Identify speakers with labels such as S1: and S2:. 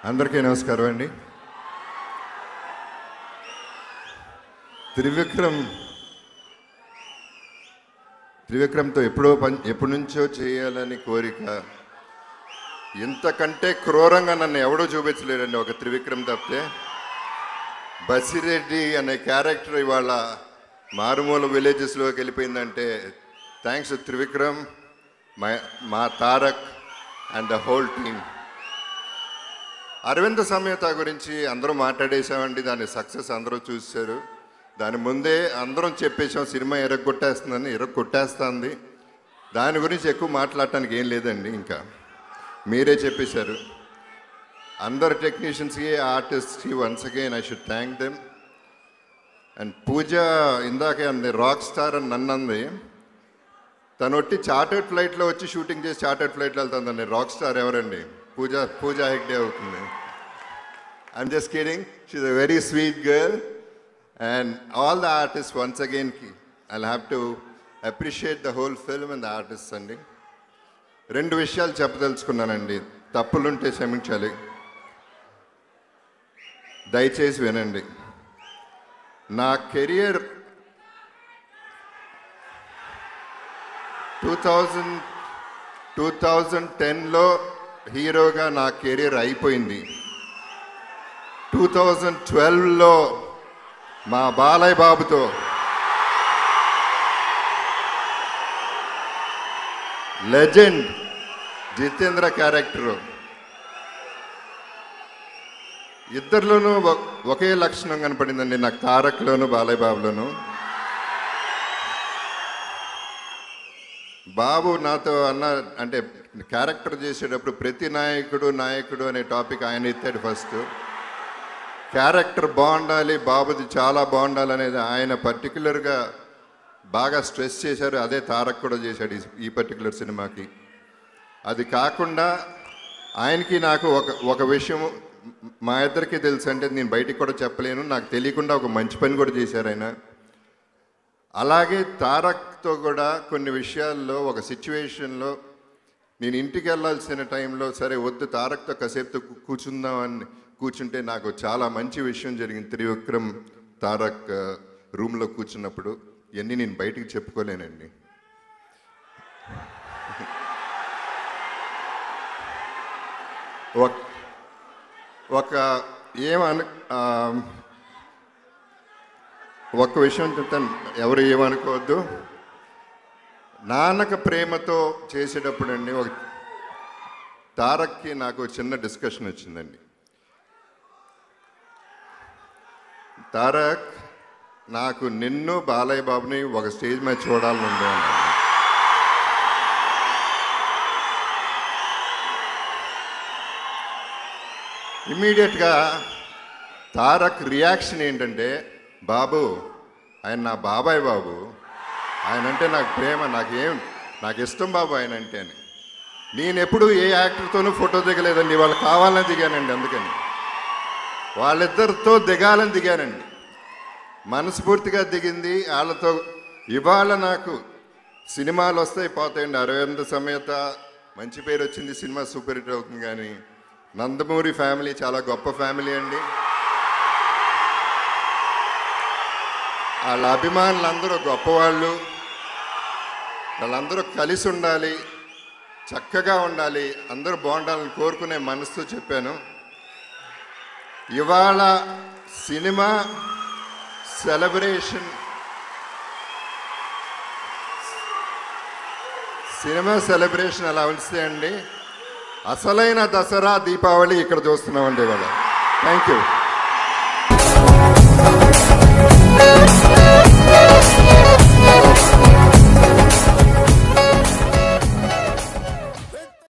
S1: అందరికీ నమస్కారం అండి త్రివిక్రమ్ త్రివిక్రమ్తో ఎప్పుడో పని ఎప్పటి నుంచో చేయాలని కోరిక ఇంతకంటే క్రూరంగా నన్ను ఎవడో చూపించలేడండి ఒక త్రివిక్రమ్ తప్పితే బసిరెడ్డి అనే క్యారెక్టర్ ఇవాళ మారుమూల విలేజెస్లోకి వెళ్ళిపోయిందంటే థ్యాంక్స్ త్రివిక్రమ్ మా మా Tarak and the whole team Aravinda Sametha గురించి అందరూ మాట్లాడేసామండి దాని సక్సెస్ అందరూ చూశారు దాని ముందే అందరం చెప్పేసాం సినిమా ఎరగొట్టేస్తుందని ఎరగొట్టేస్తుంది దాని గురించి ఎక్కువ మాట్లాడటానికి ఏం లేదండి ఇంకా మీరే చెప్పేశారు అందరు టెక్నీషియన్స్కి ఆర్టిస్ట్కి once again I should thank them and Pooja ఇందాకే అంది రాక్ స్టార్ అని నన్ను అంది తను వచ్చి చార్టర్డ్ ఫ్లైట్లో వచ్చి షూటింగ్ చేసి చార్టర్డ్ ఫ్లైట్లో వెళ్తుందండి రాక్ స్టార్ ఎవరండి పూజ పూజ హెగ్డే అవుతుంది I'm just kidding she's a very sweet girl and all the artist once again I have to appreciate the whole film and the artist అండి రెండు విషయాలు చెప్పదలుచుకున్నానండి తప్పులుంటే క్షమించాలి దయచేసి వినండి నా career two thousand two thousand టెన్లో హీరోగా నా కెరీర్ అయిపోయింది టూ థౌజండ్ ట్వెల్వ్లో మా బాలయ్య బాబుతో లెజెండ్ జితేంద్ర క్యారెక్టరు ఇద్దరిలోనూ ఒ- ఒకే లక్షణం కనపడిందండి నాకు తారక్లోను బాలయ్య బాబులోను బాబు నాతో అన్న అంటే క్యారెక్టర్ చేసేటప్పుడు ప్రతి నాయకుడు నాయకుడు అనే టాపిక్ ఆయన ఎత్తాడు ఫస్ట్ క్యారెక్టర్ బాగుండాలి బాబుది చాలా బాగుండాలి అనేది ఆయన పర్టికులర్గా బాగా స్ట్రెస్ చేశారు అదే తారక్ కూడా చేశాడు ఈ- ఈ పర్టికులర్ సినిమాకి అది కాకుండా ఆయనకి నాకు ఒక ఒక విషయం మా ఇద్దరికి తెలుసు అంటే నేను బయటికి కూడా చెప్పలేను నాకు తెలియకుండా ఒక మంచి పని కూడా చేశారు ఆయన అలాగే తారక్తో కూడా కొన్ని విషయాల్లో ఒక సిచ్యువేషన్లో నేను ఇంటికి వెళ్ళాల్సిన టైంలో సరే వద్దు తారక్తో కాసేపుతో కూ- కూర్చుందామని కూర్చుంటే నాకు చాలా మంచి విషయం జరిగింది త్రివిక్రమ్ తారక్ ఆ, రూమ్లో కూర్చున్నప్పుడు ఇవన్నీ నేను బయటికి చెప్పుకోలేనండి ఒక ఒక ఏమను ఆ, ఒక్క విషయం చెప్తాను ఎవరు ఏమనుకోవద్దు నాన్నక ప్రేమతో చేసేటప్పుడు అండి ఒక తారక్కి నాకు చిన్న డిస్కషన్ వచ్చిందండి తారక్ నాకు నిన్ను బాలయ్య బాబుని ఒక స్టేజ్ మీద చూడాలని ఉంది అన్నాడు. ఇమ్మీడియట్గా తారక్ రియాక్షన్ ఏంటంటే బాబు ఆయన నా బాబాయ్ బాబు ఆయన అంటే నాకు ప్రేమ నాకేం నాకు ఇష్టం బాబు ఆయన అంటే అని నేను ఎప్పుడు ఏ యాక్టర్తోనూ ఫోటో దిగలేదండి వాళ్ళు కావాలని దిగానండి అందుకని వాళ్ళిద్దరితో దిగాలని దిగానండి మనస్ఫూర్తిగా దిగింది వాళ్ళతో ఇవాళ నాకు సినిమాలు వస్తాయి పోతాయండి అరవింద సమేత మంచి పేరు వచ్చింది సినిమా సూపర్ హిట్ అవుతుంది కానీ నందమూరి ఫ్యామిలీ చాలా గొప్ప ఫ్యామిలీ అండి వాళ్ళ అభిమానులు అందరూ గొప్పవాళ్ళు వాళ్ళందరూ కలిసి ఉండాలి చక్కగా ఉండాలి అందరూ బాగుండాలని కోరుకునే మనసుతో చెప్పాను ఇవాళ సినిమా సెలబ్రేషన్ సినిమా సెలబ్రేషన్ అలా ఉంచితే అండి అసలైన దసరా దీపావళి ఇక్కడ చూస్తున్నామండి ఇవాళ థ్యాంక్ యూ